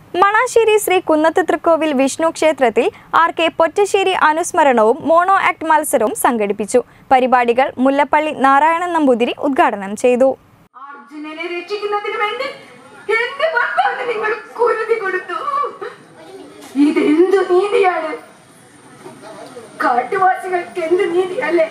മണാശ്ശേരി ശ്രീ കുന്നത്ത് തൃക്കോവിൽ വിഷ്ണു ക്ഷേത്രത്തിൽ R K Pottassery അനുസ്മരണവും mono act മത്സരവും സംഘടിപ്പിച്ചു പരിപാടികൾ മുല്ലപ്പള്ളി നാരായണൻ നമ്പൂതിരി ഉദ്ഘാടനം ചെയ്തു അർജുനനെ രക്ഷിക്കുന്നതിന് വേണ്ടി എന്റെ ഭർത്താവിന് നിങ്ങൾ കുരുതി കൊടുത്തു ഇതെന്തു നീതിയാണ് കാട്ടുവാസികൾക്ക് എന്ത് നീതിയല്ലേ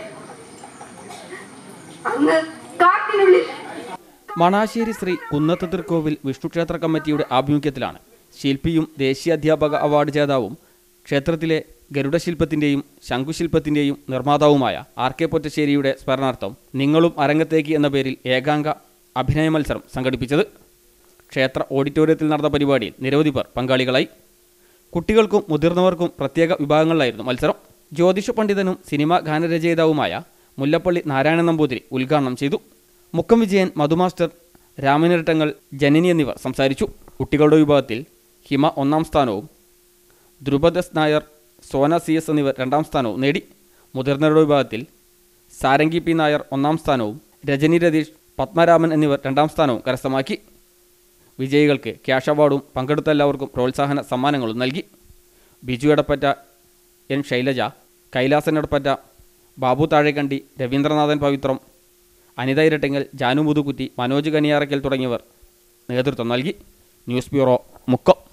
അങ്ങ് കാട്ടിനുള്ളിൽ മണാശ്ശേരി ശ്രീ കുന്നത്ത് തൃക്കോവിൽ വിഷ്ണുക്ഷേത്ര കമ്മിറ്റിയുടെ ആഭിമുഖ്യത്തിലാണ് ശില്പിയും ദേശീയ അധ്യാപക അവാർഡ് ജേതാവും ക്ഷേത്രത്തിലെ ഗരുഡശില്പത്തിൻ്റെയും ശംഖുശില്പത്തിൻ്റെയും നിർമ്മാതാവുമായ ആർ കെ പൊറ്റശ്ശേരിയുടെ സ്മരണാർത്ഥം നിങ്ങളും അരങ്ങത്തേക്ക് എന്ന പേരിൽ ഏകാംഗ അഭിനയ മത്സരം സംഘടിപ്പിച്ചത് ക്ഷേത്ര ഓഡിറ്റോറിയത്തിൽ നടന്ന പരിപാടിയിൽ നിരവധി പേർ പങ്കാളികളായി കുട്ടികൾക്കും മുതിർന്നവർക്കും പ്രത്യേക വിഭാഗങ്ങളിലായിരുന്നു മത്സരം ജ്യോതിഷ പണ്ഡിതനും സിനിമാ ഗാനരചയിതാവുമായ മുല്ലപ്പള്ളി നാരായണ നമ്പൂതിരി ഉദ്ഘാടനം ചെയ്തു മുക്കം വിജയൻ മധുമാസ്റ്റർ രാമനിരട്ടങ്ങൾ ജനനി എന്നിവർ സംസാരിച്ചു കുട്ടികളുടെ വിഭാഗത്തിൽ ഹിമ ഒന്നാം സ്ഥാനവും ധ്രുപദസ് നായർ സോന സി എസ് എന്നിവർ രണ്ടാം സ്ഥാനവും നേടി മുതിർന്നവരുടെ വിഭാഗത്തിൽ സാരംഗി പി നായർ ഒന്നാം സ്ഥാനവും രജനി രതീഷ് പത്മരാമൻ എന്നിവർ രണ്ടാം സ്ഥാനവും കരസ്ഥമാക്കി വിജയികൾക്ക് ക്യാഷ് അവാർഡും പങ്കെടുത്ത എല്ലാവർക്കും പ്രോത്സാഹന സമ്മാനങ്ങളും നൽകി ബിജു എടപ്പറ്റ എൻ ശൈലജ കൈലാസൻ എടപ്പറ്റ ബാബു താഴേക്കണ്ടി രവീന്ദ്രനാഥൻ പവിത്രം അനിത ഇരട്ടിങ്ങൽ ജാനു മുതുകുറ്റി മനോജ് കനിയാറയ്ക്കൽ തുടങ്ങിയവർ നേതൃത്വം നൽകി ന്യൂസ് ബ്യൂറോ മുക്കം